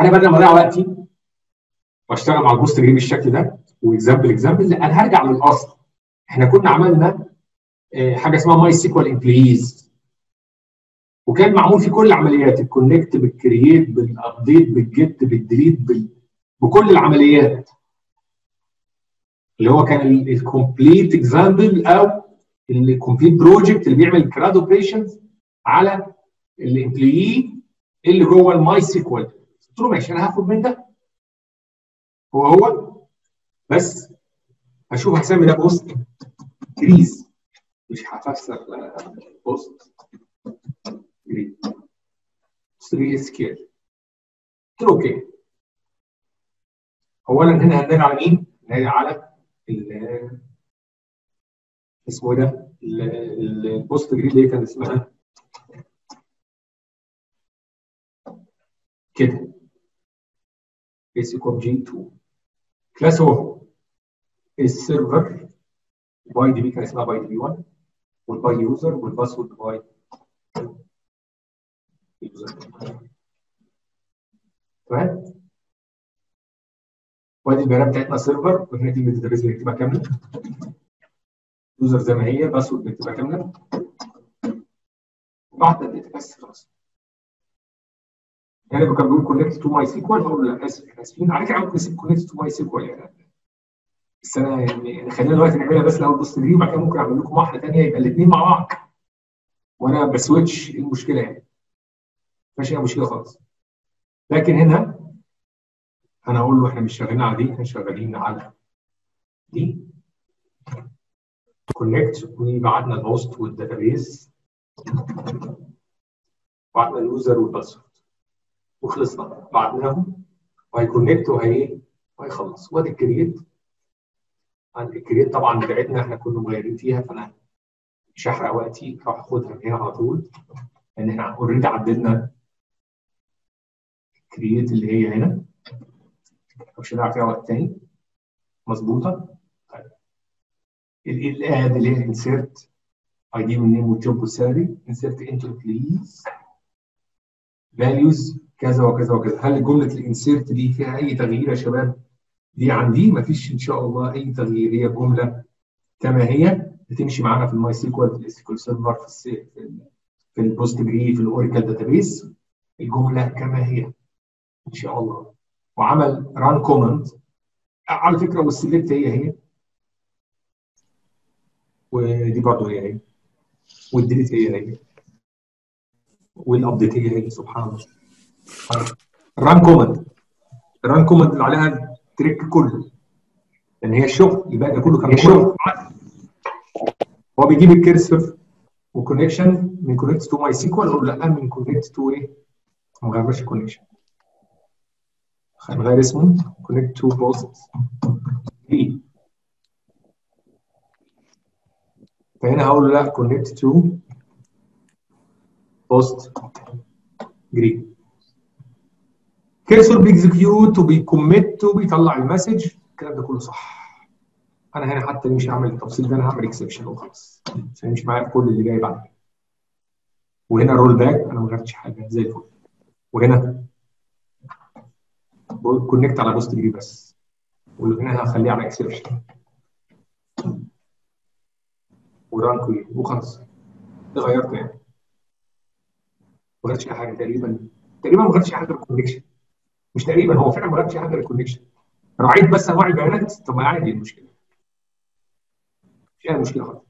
انا بدل ما اضيع وقتي واشتغل مع البوست جري بالشكل ده واكزامبل اكزامبل لا انا هرجع للاصل احنا كنا عملنا آه، حاجه اسمها ماي سيكوال امبلويز وكان معمول في كل العمليات الكونكت بالكرييت بالابديت بالجيت بالديليت بال... بكل العمليات اللي هو كان الكومبليت اكزامبل او الكومبليت بروجكت اللي بيعمل كراد اوبريشنز على الامبلوي اللي جوه الماي سيكوال قلت له ماشي انا هاخد من ده هو هو بس هشوف هسمي ده بوست كريز مش هفسر بوست كريز بوست كريز سكيل قلت له اوكي اولا هنا هننادي على مين؟ هننادي على ال- اسمه ايه ده؟ ال- ال- البوست جريد اللي هي كان اسمها كده بيسك اوف جي 2 كلاس هو السيرفر باي دي بي كان اسمها باي دي بي 1 والباي يوزر والباسورد باي يوزر تمام وادي البيانات بتاعتنا سيرفر وهنا كلمه الداتابيز بنكتبها كامله يوزر زي ما هي باسورد بنكتبها كامله وبعد الداتا بس خلاص يعني كان بيقول كونكت تو ماي سيكوال هقول له لا اسف احنا اسفين على فكره ممكن نسيب كونكت تو ماي سيكوال يعني بس انا يعني خلينا دلوقتي نعملها بس الاول بوست جري وبعد كده ممكن اعمل لكم واحده ثانيه يبقى الاثنين مع بعض وانا بسويتش ايه المشكله يعني مفيش اي مشكله خالص لكن هنا انا اقول له احنا مش شغالين على دي احنا شغالين على دي كونكت وبعتنا الهوست والداتابيز بعتنا اليوزر والباسورد وخلصنا بعتناهم وهيكونكت وهي وهيخلص وادي الكرييت عند الكرييت طبعا بتاعتنا احنا كنا مغيرين فيها فانا مش هحرق وقتي راح اخدها من هنا على طول لان احنا اوريدي عدلنا الكرييت اللي هي هنا مش هنلعب فيها وقت تاني مظبوطه طيب الاد اللي هي انسيرت اي دي والنيم والجوب والسالري انسيرت انتو بليز فاليوز كذا وكذا وكذا هل جمله الانسيرت دي فيها اي تغيير يا شباب؟ دي عندي مفيش ان شاء الله اي تغيير هي جمله كما هي بتمشي معانا في الماي سيكوال في الاس سيرفر في السي في, ال في البوست جري في الاوراكل داتابيس الجمله كما هي ان شاء الله وعمل ران كومنت على فكره والسلكت هي هي ودي برضه هي هي والديليت هي هي والابديت هي هي سبحان الله الران كومنت الران كومنت اللي عليها التريك كله لان هي الشغل يبقى ده كله كان شغل هو بيجيب الكيرسر وكونكشن من كونكت تو ماي سيكوال اقول لا من كونكت تو ايه؟ ما غيرناش الكونكشن هنغير اسمه كونكت تو بوست جري فهنا هقول له لا كونكت تو بوست جري كيرسور بيكزكيوت وبيكوميت وبيطلع المسج الكلام ده كله صح انا هنا حتى مش هعمل التفصيل ده انا هعمل اكسبشن وخلاص عشان يمشي معايا كل اللي جاي بعد كده وهنا رول باك انا ما غيرتش حاجه زي الفل وهنا كونكت على بوست جري بس وهنا هخليه على اكسبشن وران كوير وخلاص ده غيرته يعني ما غيرتش اي حاجه تقريبا تقريبا ما غيرتش اي حاجه غير الكونكشن مش تقريبا هو فعلا ما غيرتش اي حاجه غير الكونكشن راعيت بس انواع البيانات طب ما عادي المشكله مش اي مشكله خالص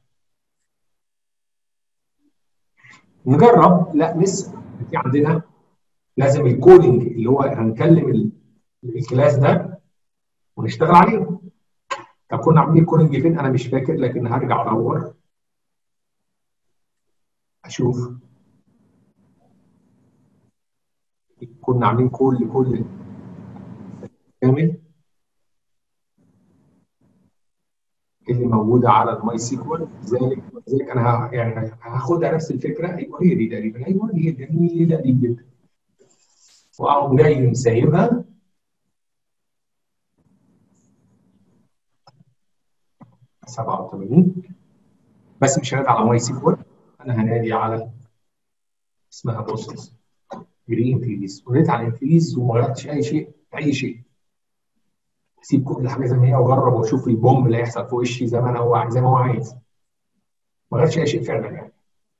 نجرب لا لسه في عندنا لازم الكودنج اللي هو هنكلم الكلاس ده ونشتغل عليه طب كنا عاملين الكودنج فين انا مش فاكر لكن هرجع ادور اشوف كنا عاملين كل كل كامل اللي موجوده على الماي سيكوال لذلك لذلك انا يعني هاخدها نفس الفكره ايوه هي دي تقريبا ايوه هي جميله دي جدا واقوم جاي مسيبها سبعة وثمانين بس مش هنادي على ماي سيكوال انا هنادي على اسمها بوست جري انكريز وريت على انكريز وما غيرتش اي شيء اي شيء اسيب كل حاجه زي ما هي واجرب واشوف البوم اللي هيحصل في وشي زي ما انا هو زي ما هو عايز ما غيرش اي شيء فعلا يعني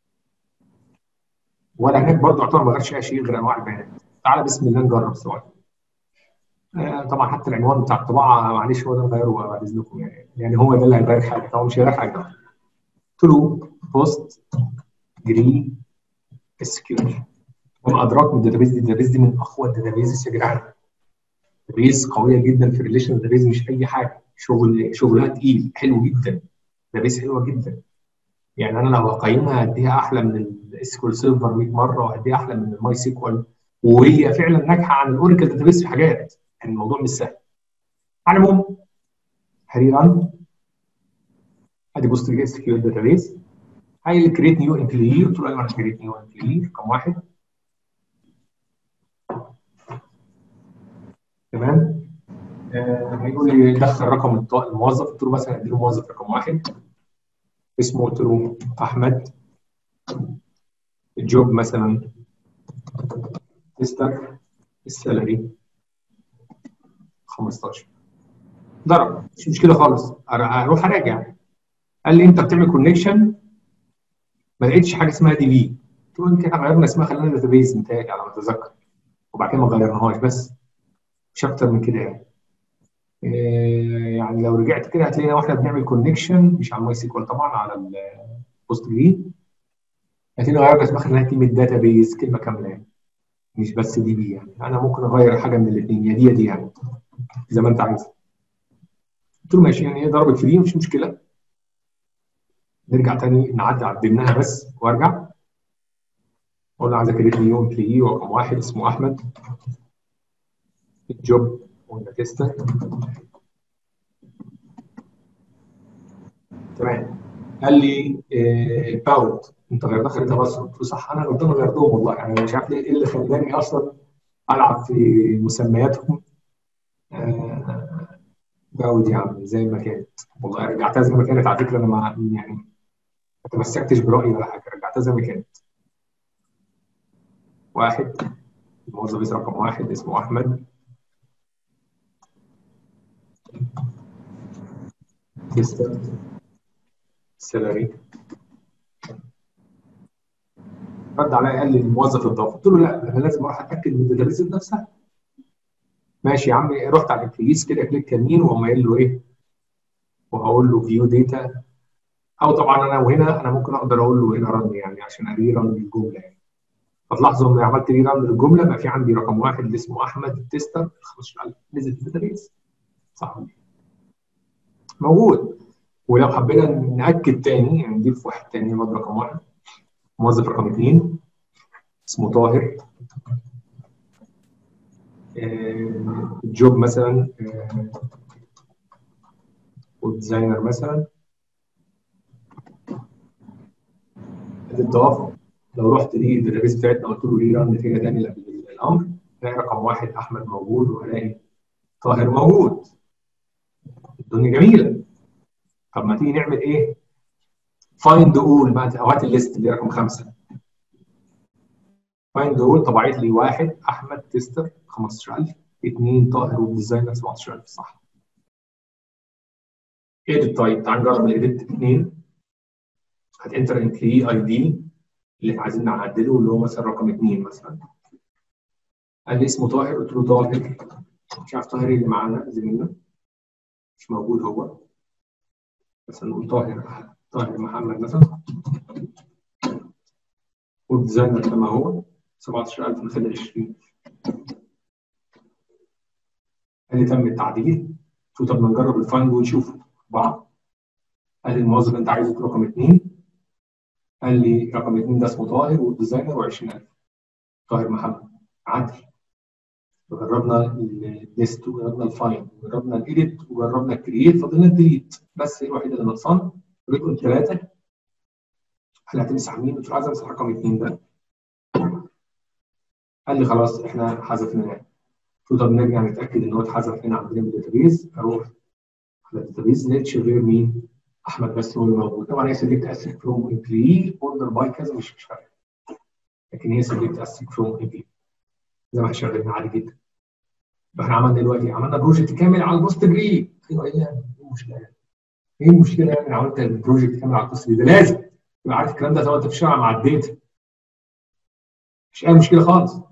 ولا هناك برضه يعتبر ما غيرش اي شيء غير انواع البيانات تعالى بسم الله نجرب سوا آه طبعا حتى العنوان بتاع الطباعه معلش هو ده نغيره بعد اذنكم يعني يعني هو ده اللي هيغير حاجه هو مش هيغير حاجه قلت له بوست جري اس كيو ال وما ادراك من الداتابيز دي الداتابيز دي من اقوى الداتابيز يا جدعان داتابيز قويه جدا في الريليشن داتابيز مش اي حاجه شغل شغلها تقيل حلو جدا داتابيز حلوه جدا يعني انا لو اقيمها اديها احلى من الاسكول سيرفر 100 مره واديها احلى من الماي سيكوال وهي فعلا ناجحه عن الاوراكل داتابيز في حاجات يعني الموضوع مش سهل على العموم هري ران ادي بوست اس كيو ال داتابيز هاي كريت نيو امبلوي قلت له ايوه انا كريت نيو امبلوي رقم واحد تمام آه هيقول لي دخل رقم الموظف قلت له مثلا اديله موظف رقم واحد اسمه قلت له احمد الجوب مثلا تستر السالري 15 ضرب مش مشكله خالص اروح اراجع قال لي انت بتعمل كونكشن ما لقيتش حاجه اسمها دي بي قلت له يمكن غيرنا اسمها خلينا داتابيز متهيألي على ما اتذكر وبعد كده ما غيرناهاش بس مش اكتر من كده يعني إيه يعني لو رجعت كده هتلاقينا واحنا بنعمل كونكشن مش على الماي سيكوال طبعا على البوست جري هتلاقينا غيرنا اسمها خلينا تيم الداتابيز كلمه كامله يعني مش بس دي بي يعني انا ممكن اغير حاجه من الاثنين يا دي يا دي يعني زي ما انت عايز قلت له ماشي يعني هي ضربت فري مش مشكله نرجع تاني نعدي عدلناها بس وارجع اقول له عايز اكريت نيو امبلوي رقم واحد اسمه احمد الجوب قلنا تيستر تمام قال لي إيه باود انت غيرتها خليتها بس قلت له صح انا غلطان غيرتهم والله يعني مش عارف ليه ايه اللي خلاني اصلا العب في مسمياتهم آه باود يا عم زي ما كانت والله رجعتها زي ما كانت على فكره انا مع يعني ما تمسكتش برايي ولا حاجه رجعتها زي ما كانت واحد الموظف رقم واحد اسمه احمد تستر سالري رد عليا قال لي الموظف الضافي قلت له لا انا لازم اروح اتاكد من الداتابيز نفسها ماشي يا عم رحت على الانكريز كده كليك يمين وقام قايل له ايه وهقول له فيو داتا او طبعا انا وهنا انا ممكن اقدر اقول له هنا رن يعني عشان اري رن الجمله يعني فتلاحظوا ان عملت ري رن للجمله بقى في عندي رقم واحد اللي اسمه احمد التستر 15000 نزل في الداتابيز صح موجود ولو حبينا ناكد تاني يعني نضيف واحد تاني مود رقم واحد موظف رقم اثنين اسمه طاهر الجوب مثلا والديزاينر مثلا الضاف لو رحت ليه الداتابيس بتاعتنا قلت له ري ران نتيجه تاني للامر هلاقي رقم واحد احمد موجود وهلاقي طاهر موجود الدنيا جميله طب ما تيجي نعمل ايه؟ فايند اول بعد او هات الليست اللي رقم خمسه فايند اول طبعت لي واحد احمد تستر 15000 اثنين طاهر والديزاينر 17000 صح ايديت طيب تعال نجرب الايديت اثنين هتنتر امبلوي اي دي اللي احنا عايزين نعدله اللي هو مثلا رقم اثنين مثلا قال لي اسمه طاهر قلت له طاهر مش عارف طاهر اللي معانا زميلنا مش موجود هو مثلا نقول طاهر طاهر محمد مثلا والديزاينر كما هو 17000 نخلي 20 قال لي تم التعديل قلت له طب ما نجرب الفايند ونشوف بعض قال لي الموظف انت عايزه رقم اثنين قال لي رقم اثنين ده اسمه طاهر والديزاينر و20000 طاهر محمد عدل وجربنا الليست وجربنا الفاين وجربنا الايديت وجربنا الكرييت فضلنا الديليت بس هي الوحيده اللي ناقصانا رقم ثلاثه قال هتمسح مين؟ قلت له عايز امسح رقم اثنين ده قال لي خلاص احنا حذفناه قلت له طب نرجع نتاكد ان هو اتحذف هنا عندنا في الداتابيز اروح على الداتابيز لقيتش غير مين؟ احمد بس هو اللي موجود طبعا هي سيلكت اسك فروم امبلوي اوردر باي كذا مش مش فارقه لكن هي سيلكت اسك فروم امبلوي زي ما احنا شغالين عادي جدا احنا عملنا دلوقتي عملنا بروجكت كامل على البوست جريد ايوه ايه المشكله يعني؟ ايه المشكله يعني عملت البروجكت كامل على البوست جريد ده لازم تبقى عارف الكلام ده سواء انت في الشارع مع الداتا مش اي مشكله خالص